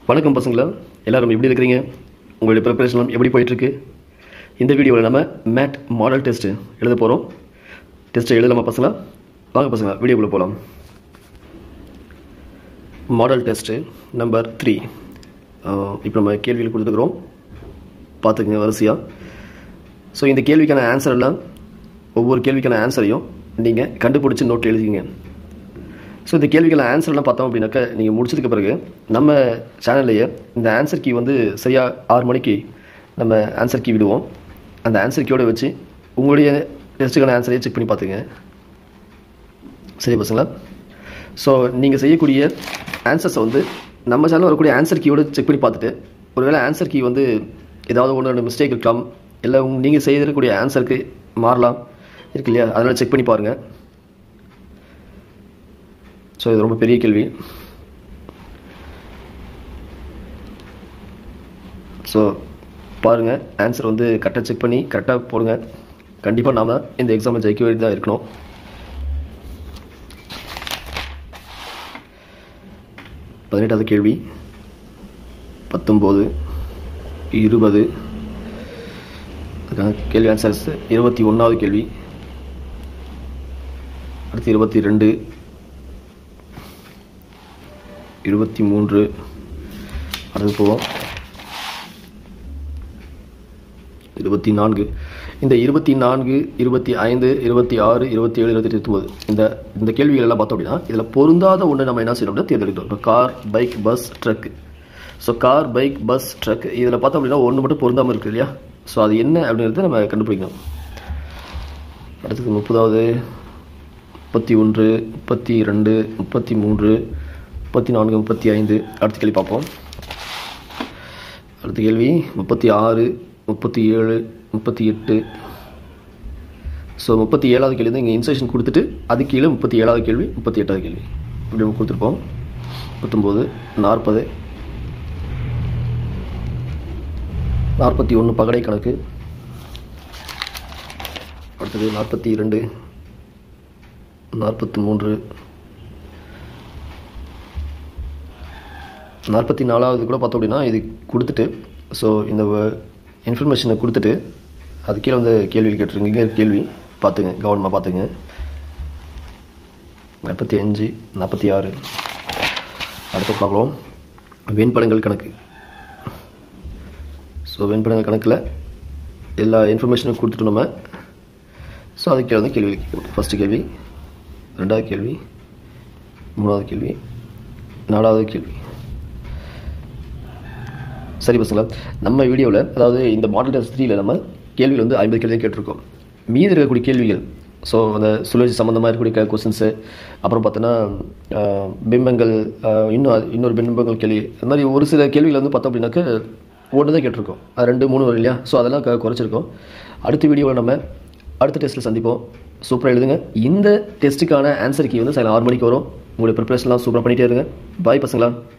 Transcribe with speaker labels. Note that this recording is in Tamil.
Speaker 1: வணக்கம் பசங்களா எல்லாரும் எப்படி இருக்கிறீங்க உங்களுடைய ப்ரிப்பரேஷன் எப்படி போயிட்டுருக்கு இந்த வீடியோவில் நம்ம மேட் மாடல் டெஸ்ட்டு எழுத போகிறோம் டெஸ்ட்டை எழுதலாமா பசங்களா வாங்க பசங்களா வீடியோக்குள்ளே போகலாம் மாடல் டெஸ்ட்டு நம்பர் த்ரீ இப்போ நம்ம கேள்விகள் கொடுத்துக்கிறோம் பார்த்துக்குங்க வரிசையாக ஸோ இந்த கேள்விக்கான ஆன்சர் எல்லாம் ஒவ்வொரு கேள்விக்கான ஆன்சரையும் நீங்கள் கண்டுபிடிச்சி நோட் எழுதிங்க ஸோ இந்த கேள்விக்கான ஆன்சர்லாம் பார்த்தோம் அப்படின்னாக்கா நீங்கள் முடிச்சதுக்கு பிறகு நம்ம சேனல்லையே இந்த ஆன்சர் கீ வந்து சரியாக ஆறு மணிக்கு நம்ம ஆன்சர் கீ விடுவோம் அந்த ஆன்சர் கீயோட வச்சு உங்களுடைய டெஸ்ட்டுக்கான ஆன்சரையே செக் பண்ணி பார்த்துங்க சரி பசங்களா ஸோ நீங்கள் செய்யக்கூடிய ஆன்சர்ஸை வந்து நம்ம சேனலில் வரக்கூடிய ஆன்சர் கீயோட செக் பண்ணி பார்த்துட்டு ஒருவேளை ஆன்சர் கீ வந்து ஏதாவது ஒன்று ரெண்டு மிஸ்டேக் இருக்கலாம் இல்லை நீங்கள் செய்திருக்கக்கூடிய ஆன்சருக்கு மாறலாம் இருக்கு இல்லையா அதனால் செக் பண்ணி பாருங்கள் ஸோ இது ரொம்ப பெரிய கேள்வி ஸோ பாருங்கள் ஆன்சர் வந்து கரெக்டாக செக் பண்ணி கரெக்டாக போடுங்க கண்டிப்பாக நாம் இந்த எக்ஸாமை ஜெயிக்க வேண்டியதாக இருக்கணும் பதினெட்டாவது கேள்வி பத்தொம்போது இருபது அதுக்கான கேள்வி ஆன்சர்ஸ் இருபத்தி ஒன்றாவது கேள்வி அடுத்து இருபத்தி ரெண்டு இருபத்தி மூன்று அடுத்து போவோம் இருபத்தி நான்கு இந்த இருபத்தி நான்கு இருபத்தி ஐந்து இருபத்தி ஆறு இருபத்தி ஏழு இருபத்தி ஒன்பது இந்த இந்த கேள்விகள் எல்லாம் பார்த்தோம் அப்படின்னா இதில் பொருந்தாத ஒன்று நம்ம என்ன செய்யணும் அப்படின்னா தேர்ந்தெடுக்கணும் இப்போ car bike bus truck so car bike bus truck இதில் பார்த்தோம் அப்படின்னா ஒன்று மட்டும் பொருந்தாமல் இருக்கு இல்லையா ஸோ அது என்ன அப்படின்றத நம்ம கண்டுபிடிக்கணும் அடுத்தது முப்பதாவது முப்பத்தி ஒன்று முப்பத்தி ரெண்டு முப்பத்தி மூன்று முப்பத்தி நான்கு முப்பத்தி ஐந்து அடுத்த கேள்வி பார்ப்போம் அடுத்த கேள்வி முப்பத்தி ஆறு முப்பத்தி ஏழு முப்பத்தி எட்டு ஸோ முப்பத்தி ஏழாவது கேள்வி தான் இங்கே இன்ஸ்ட்ரக்ஷன் கொடுத்துட்டு அது கீழே முப்பத்தி ஏழாவது கேள்வி முப்பத்தி எட்டாவது கேள்வி இப்படி நம்ம கொடுத்துருப்போம் முப்பத்தொம்போது நாற்பது நாற்பத்தி ஒன்று பகடை கணக்கு அடுத்தது நாற்பத்தி இரண்டு நாற்பத்தி மூன்று நாற்பத்தி நாலாவது கூட பார்த்தோம் அப்படின்னா இது கொடுத்துட்டு ஸோ இந்த இன்ஃபர்மேஷனை கொடுத்துட்டு அது கீழே வந்து கேள்வி கேட்டிருங்க இங்கே கேள்வி பார்த்துங்க கவனமாக பார்த்துங்க நாற்பத்தி அஞ்சு நாற்பத்தி ஆறு அடுத்து பார்க்கலாம் வெண்படங்கள் கணக்கு ஸோ வெண்படங்கள் கணக்கில் எல்லா இன்ஃபர்மேஷனும் கொடுத்துட்டு நம்ம ஸோ அதுக்கு கீழே வந்து கேள்வி ஃபஸ்ட்டு கேள்வி ரெண்டாவது கேள்வி மூணாவது கேள்வி நாலாவது கேள்வி சரி பசங்களா நம்ம வீடியோவில் அதாவது இந்த மாடல் டெஸ்ட் த்ரீல நம்ம கேள்விகள் வந்து ஐம்பது கேள்வி கேட்டிருக்கோம் மீதி இருக்கக்கூடிய கேள்விகள் ஸோ அந்த சுழற்சி சம்மந்தமாக இருக்கக்கூடிய கொஸ்டின்ஸு அப்புறம் பார்த்தோன்னா பிம்பங்கள் இன்னும் இன்னொரு பிம்பங்கள் கேள்வி அந்த மாதிரி ஒரு சில கேள்விகள் வந்து பார்த்தோம் அப்படின்னாக்க ஒன்று தான் கேட்டிருக்கோம் அது ரெண்டு மூணு வரும் இல்லையா ஸோ அதெல்லாம் குறைச்சிருக்கோம் அடுத்த வீடியோவில் நம்ம அடுத்த டெஸ்ட்டில் சந்திப்போம் சூப்பராக எழுதுங்க இந்த டெஸ்ட்டுக்கான ஆன்சர் கீ வந்து சாயங்காலம் ஆறு மணிக்கு வரும் உங்களுடைய ப்ரிப்பரேஷன்லாம் சூப்பராக பண்ணிகிட்டே இருங்க பாய் பசங்களா